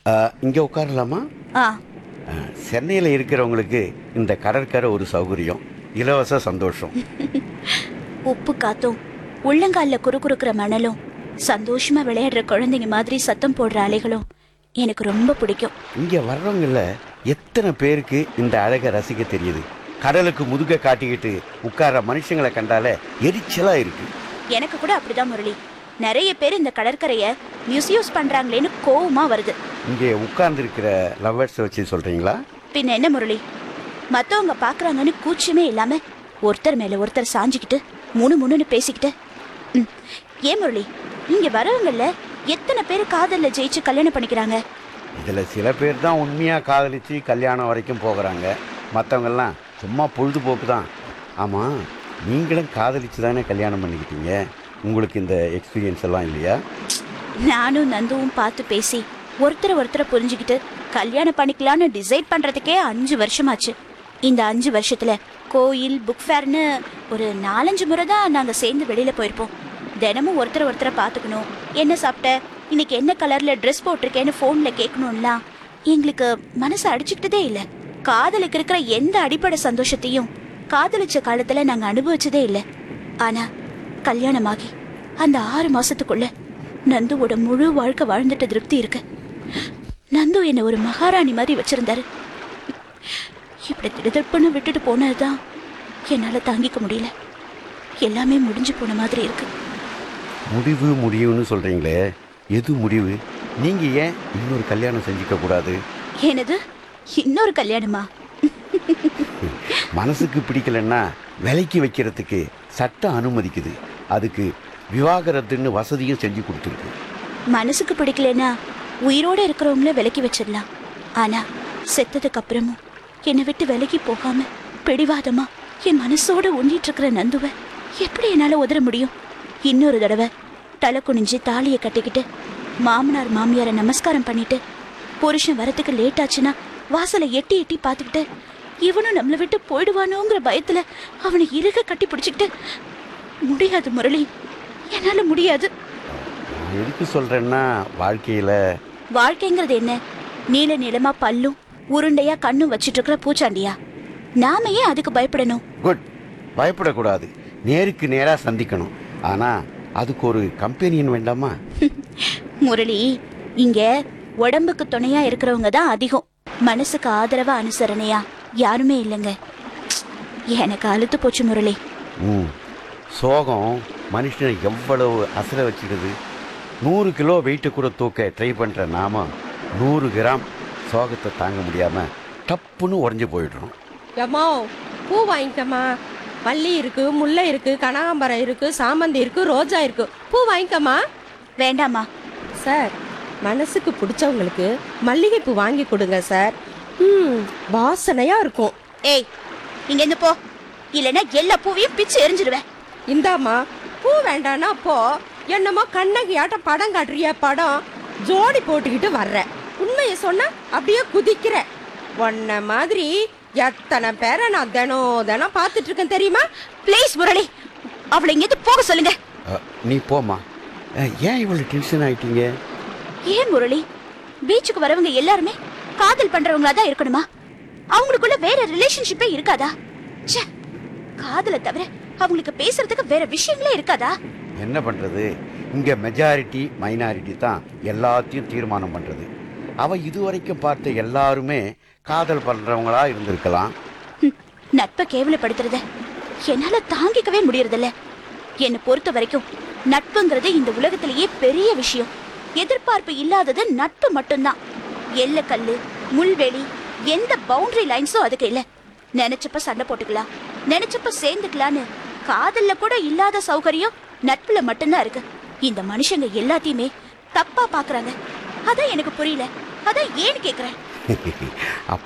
இங்கே உட்காரலாமா ஆ சென்னையில் இருக்கிறவங்களுக்கு இந்த கடற்கரை ஒரு சௌகரியம் இலவச சந்தோஷம் உப்பு காத்தும் உள்ளங்கால்ல குறுகுறுக்கிற மணலும் சந்தோஷமா விளையாடுற குழந்தைங்க மாதிரி சத்தம் போடுற அலைகளும் எனக்கு ரொம்ப பிடிக்கும் இங்கே வர்றவங்கள எத்தனை பேருக்கு இந்த அழகை ரசிக்க தெரியுது கடலுக்கு முதுக காட்டிக்கிட்டு உட்கார்ற மனுஷங்களை கண்டாலே எரிச்சலா இருக்கு எனக்கு கூட அப்படிதான் முரளி நிறைய பேர் இந்த கடற்கரைய மிஸ்யூஸ் பண்றாங்களேன்னு கோவமா வருது இங்கே உட்கார்ந்துருக்கிற லவ்வர்ஸை வச்சு சொல்றீங்களா பின்ன என்ன முரளி மத்தவங்க பாக்குறாங்கன்னு கூச்சமே இல்லாம ஒருத்தர் மேல ஒருத்தர் சாஞ்சுக்கிட்டு முணு முணுன்னு பேசிக்கிட்டு ம், ஏன் முரளி இங்க வரவங்கள எத்தனை பேர் காதல்ல ஜெயிச்சு கல்யாணம் பண்ணிக்கிறாங்க இதில் சில பேர் தான் உண்மையாக காதலிச்சு கல்யாணம் வரைக்கும் போகிறாங்க மற்றவங்கெல்லாம் சும்மா பொழுதுபோக்கு தான் ஆமாம் நீங்களும் காதலிச்சு தானே கல்யாணம் பண்ணிக்கிட்டீங்க உங்களுக்கு இந்த எக்ஸ்பீரியன்ஸ் எல்லாம் இல்லையா நானும் நந்துவும் பார்த்து பேசி ஒருத்தரை ஒருத்தரை புரிஞ்சுக்கிட்டு கல்யாணம் பண்ணிக்கலான்னு டிசைட் பண்றதுக்கே அஞ்சு வருஷமாச்சு இந்த அஞ்சு வருஷத்துல கோயில் புக் ஃபேர்னு ஒரு நாலஞ்சு முறை தான் நாங்க சேர்ந்து வெளியில போயிருப்போம் தினமும் ஒருத்தரை ஒருத்தரை பார்த்துக்கணும் என்ன சாப்பிட்ட இன்னைக்கு என்ன கலர்ல ட்ரெஸ் போட்டிருக்கேன்னு ஃபோன்ல கேட்கணும்லாம் எங்களுக்கு மனசு அடிச்சுக்கிட்டதே இல்லை காதலுக்கு இருக்கிற எந்த அடிப்படை சந்தோஷத்தையும் காதலிச்ச காலத்துல நாங்க அனுபவிச்சதே இல்லை ஆனா கல்யாணமாகி அந்த ஆறு மாசத்துக்குள்ள நந்துவோட முழு வாழ்க்கை வாழ்ந்துட்ட திருப்தி இருக்கு நந்து என்ன ஒரு மகாராணி மாதிரி வச்சிருந்தாரு இப்படி திடுதிப்புன்னு விட்டுட்டு போனதுதான் என்னால தாங்கிக்க முடியல எல்லாமே முடிஞ்சு போன மாதிரி இருக்கு முடிவு முடிவுன்னு சொல்கிறீங்களே எது முடிவு நீங்கள் ஏன் இன்னொரு கல்யாணம் செஞ்சுக்க கூடாது எனது இன்னொரு கல்யாணமா மனசுக்கு பிடிக்கலன்னா விலைக்கு வைக்கிறதுக்கு சட்டம் அனுமதிக்குது அதுக்கு விவாகரத்துன்னு வசதியும் செஞ்சு கொடுத்துருக்கு மனசுக்கு பிடிக்கலனா உயிரோட இருக்கிறவங்கள விலக்கி வச்சிடலாம் ஆனா செத்ததுக்கு அப்புறமும் என்னை விட்டு விலகி போகாம பிடிவாதமா என் மனசோட ஒண்டிட்டு இருக்கிற நந்துவை எப்படி என்னால உதற முடியும் இன்னொரு தடவை தலை குனிஞ்சு தாலியை கட்டிக்கிட்டு மாமனார் மாமியாரை நமஸ்காரம் பண்ணிட்டு புருஷன் வரத்துக்கு லேட் ஆச்சுன்னா வாசலை எட்டி எட்டி பார்த்துக்கிட்டு இவனும் நம்மளை விட்டு போயிடுவானோங்கிற பயத்துல அவனை இறுக கட்டி பிடிச்சிக்கிட்டு முடியாது முரளி என்னால முடியாது நான் எதுக்கு சொல்கிறேன்னா வாழ்க்கையில் வாழ்க்கைங்கிறது என்ன நீல நீளமா பல்லும் உருண்டையா கண்ணும் வச்சிட்டு இருக்கிற பூச்சாண்டியா நாம ஏன் அதுக்கு பயப்படணும் குட் பயப்படக்கூடாது நேருக்கு நேராக சந்திக்கணும் ஆனால் அதுக்கு ஒரு கம்பெனியன் வேண்டாமா முரளி இங்க உடம்புக்கு துணையா இருக்கிறவங்க தான் அதிகம் மனசுக்கு ஆதரவா அனுசரணையா யாருமே இல்லைங்க எனக்கு அழுத்து போச்சு முரளி ம் சோகம் மனுஷனை எவ்வளவு அசர வச்சிடுது நூறு கிலோ வெயிட்டை கூட தூக்க ட்ரை பண்ணுற நாம நூறு கிராம் சோகத்தை தாங்க முடியாமல் டப்புன்னு உடஞ்சி போயிடுறோம் எம்மா பூ வாங்கிக்கம்மா மல்லி இருக்கு முல்லை இருக்கு கனகாம்பரம் இருக்கு சாமந்தி இருக்கு ரோஜா இருக்கு பூ வாங்கிக்கம்மா வேண்டாமா சார் மனசுக்கு பிடிச்சவங்களுக்கு மல்லிகைப்பூ வாங்கி கொடுங்க சார் ம் வாசனையா இருக்கும் ஏய் இங்க இருந்து போ இல்லைன்னா எல்லா பூவையும் பிச்சு எரிஞ்சிருவேன் இந்தாம்மா பூ வேண்டானா போ என்னமோ கண்ணகி ஆட்டம் படம் காட்டுறிய படம் ஜோடி போட்டுக்கிட்டு வர்ற உண்மையை சொன்னா அப்படியே குதிக்கிற உன்ன மாதிரி எத்தனை பேரை நான் தினம் தினம் பார்த்துட்டு இருக்கேன் தெரியுமா ப்ளீஸ் முரளி அவளை இங்கிருந்து போக சொல்லுங்க அ, நீ போம்மா அ, ஏன் இவ்வளோ டென்ஷன் ஆயிட்டீங்க ஏன் முரளி பீச்சுக்கு வரவங்க எல்லாருமே காதல் பண்றவங்களா தான் இருக்கணுமா அவங்களுக்குள்ள வேற ரிலேஷன்ஷிப்பே இருக்காதா ச்சே காதலை தவிர அவங்களுக்கு பேசுறதுக்கு வேற விஷயங்களே இருக்காதா என்ன பண்ணுறது இங்கே மெஜாரிட்டி மைனாரிட்டி தான் எல்லாத்தையும் தீர்மானம் பண்ணுறது அவள் இதுவரைக்கும் பார்த்த எல்லாருமே காதல் பண்ணுறவங்களா இருந்திருக்கலாம் ஹம், நட்பை கேவலப்படுத்துறத என்னால தாங்கிக்கவே முடியறதில்ல என்னை பொறுத்த வரைக்கும் நட்புங்கிறது இந்த உலகத்திலேயே பெரிய விஷயம் எதிர்பார்ப்பு இல்லாதது நட்பு மட்டும்தான் எல்லக்கல்லு முள்வெளி எந்த பவுண்டரி லைன்ஸும் அதுக்கு இல்ல நினைச்சப்ப சண்டை போட்டுக்கலாம் நினைச்சப்ப சேர்ந்துக்கலான்னு காதல்ல கூட இல்லாத சௌகரியம் நட்புல மட்டும்தான் இருக்கு இந்த மனுஷங்க எல்லாத்தையுமே தப்பா பாக்குறாங்க அதான் எனக்கு புரியல அதான் ஏன்னு கேக்குறேன் அப்ப